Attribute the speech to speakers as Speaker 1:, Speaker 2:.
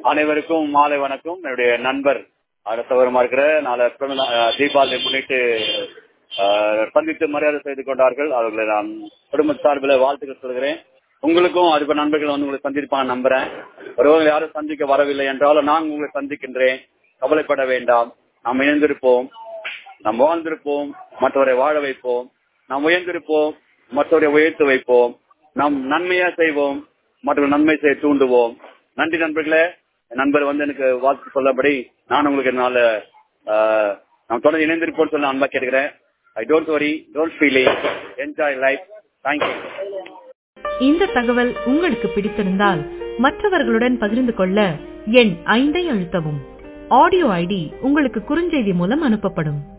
Speaker 1: அனைவருக்கும் மாலை வணக்கம் என்னுடைய நண்பர் அரசவரமா இருக்கிற நாளை பிறந்த- அஹ், தீபாவளி முன்னிட்டு அஹ், சந்தித்து மரியாதை செய்து கொண்டார்கள் அவர்களை நான் குடும்ப சார்பில் வாழ்த்துக்கள் சொல்கிறேன் உங்களுக்கும் அதுக்கு நண்பர்கள் வந்து உங்களை சந்திப்பாங்க நம்புறேன் ஒருவர்கள் யாரும் சந்திக்க வரவில்லை என்றாலும் நான் உங்களை சந்திக்கின்றேன் கவலைப்பட வேண்டாம் நாம் இணைந்திருப்போம் நாம் வாழ்ந்திருப்போம் மற்றவரை வாழ வைப்போம் நாம் உயர்ந்திருப்போம் மற்றவரை உயர்த்து வைப்போம் நாம் நன்மையா செய்வோம் மற்றவர்கள் நன்மை செய்ய தூண்டுவோம் நன்றி நண்பர்களே என் நண்பர் வந்து எனக்கு வாழ்த்து சொல்லபடி நான் உங்களுக்கு என்னால ஆஹ், நாம் தொடர்ந்து இணைந்திருப்போம் சொல்லி நான் அன்பா கேட்கிறேன் I don't worry don't feel enjoy life thank you
Speaker 2: இந்த தகவல் உங்களுக்கு பிடித்திருந்தால் மற்றவர்களுடன் பகிர்ந்து கொள்ள எண் ஐந்தை அழுத்தவும் ஆடியோ ஐடி உங்களுக்கு குறுஞ்செய்தி மூலம் அனுப்பப்படும்